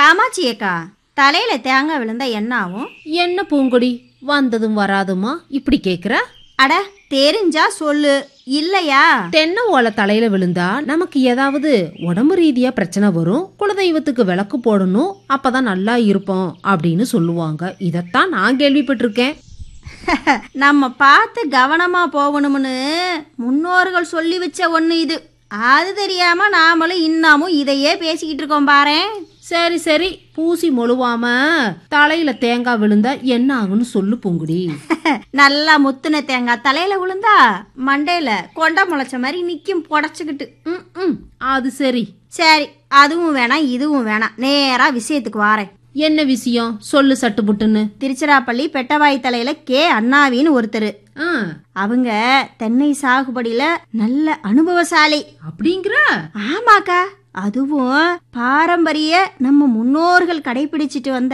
காமாட்சி அக்கா தலையில தேங்காய் விழுந்தா என்ன ஆகும் என்ன பூங்கொடி வந்ததும் வராதுமா இப்படி கேக்குற அட தெரிஞ்சா சொல்லு இல்லையா தென்னை ஓலை தலையில விழுந்தா நமக்கு ஏதாவது உடம்பு ரீதியா பிரச்சனை வரும் குலதெய்வத்துக்கு விளக்கு போடணும் அப்பதான் நல்லா இருப்போம் அப்படின்னு சொல்லுவாங்க இதத்தான் நான் கேள்விப்பட்டிருக்கேன் நம்ம பார்த்து கவனமா போகணும்னு முன்னோர்கள் சொல்லி வச்ச ஒண்ணு இது அது தெரியாம நாமளும் இன்னமும் இதையே பேசிக்கிட்டு இருக்கோம் பாரேன் சரி சரி பூசி மொழுவாம தலையில தேங்காய் விழுந்தா என்ன ஆகுன்னு சொல்லு பூங்குடி நல்லா முத்துன தேங்காய் தலையில விழுந்தா மண்டையில கொண்டை முளைச்ச மாதிரி நிக்கும் புடச்சுக்கிட்டு ம், ம், அது சரி சரி அதுவும் வேணாம் இதுவும் வேணாம் நேரா விஷயத்துக்கு வாரேன் என்ன விஷயம் சொல்லு சட்டுப்புட்டுன்னு திருச்சிராப்பள்ளி பெட்டவாய் தலையில கே அண்ணாவின்னு ஒருத்தர் ஆ, அவங்க தென்னை சாகுபடியில நல்ல அனுபவசாலி அப்படிங்கிற ஆமாக்கா அதுவும் பாரம்பரிய நம்ம முன்னோர்கள் கடைபிடிச்சிட்டு வந்த